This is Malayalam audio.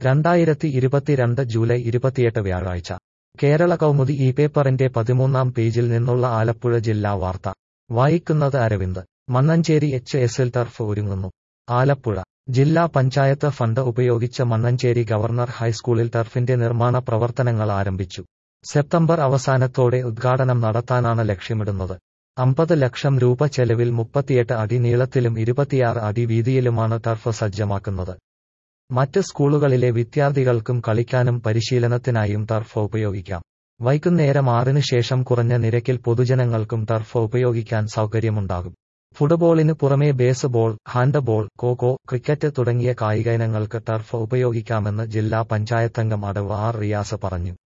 രണ്ടായിരത്തി ഇരുപത്തിരണ്ട് ജൂലൈ ഇരുപത്തിയെട്ട് വ്യാഴാഴ്ച കേരള കൗമുദി ഈ പേപ്പറിന്റെ പതിമൂന്നാം പേജിൽ നിന്നുള്ള ആലപ്പുഴ ജില്ലാ വാർത്ത വായിക്കുന്നത് അരവിന്ദ് മണ്ണഞ്ചേരി എച്ച് എസിൽ ടർഫ് ഒരുങ്ങുന്നു ആലപ്പുഴ ജില്ലാ പഞ്ചായത്ത് ഫണ്ട് ഉപയോഗിച്ച് മണ്ണഞ്ചേരി ഗവർണർ ഹൈസ്കൂളിൽ ടർഫിന്റെ നിർമ്മാണ പ്രവർത്തനങ്ങൾ ആരംഭിച്ചു സെപ്റ്റംബർ അവസാനത്തോടെ ഉദ്ഘാടനം നടത്താനാണ് ലക്ഷ്യമിടുന്നത് അമ്പത് ലക്ഷം രൂപ ചെലവിൽ മുപ്പത്തിയെട്ട് അടി നീളത്തിലും ഇരുപത്തിയാറ് അടി വീതിയിലുമാണ് ടർഫ് സജ്ജമാക്കുന്നത് മറ്റ് സ്കൂളുകളിലെ വിദ്യാർത്ഥികൾക്കും കളിക്കാനും പരിശീലനത്തിനായും ടർഫ് ഉപയോഗിക്കാം വൈകുന്നേരം ആറിന് ശേഷം കുറഞ്ഞ നിരക്കിൽ പൊതുജനങ്ങൾക്കും ടർഫ് ഉപയോഗിക്കാൻ സൗകര്യമുണ്ടാകും ഫുട്ബോളിന് പുറമെ ബേസ്ബോൾ ഹാൻഡ്ബോൾ കോകോ ക്രിക്കറ്റ് തുടങ്ങിയ കായിക ഇനങ്ങൾക്ക് ടർഫ് ഉപയോഗിക്കാമെന്ന് ജില്ലാ പഞ്ചായത്തംഗം അടവ് ആർ റിയാസ് പറഞ്ഞു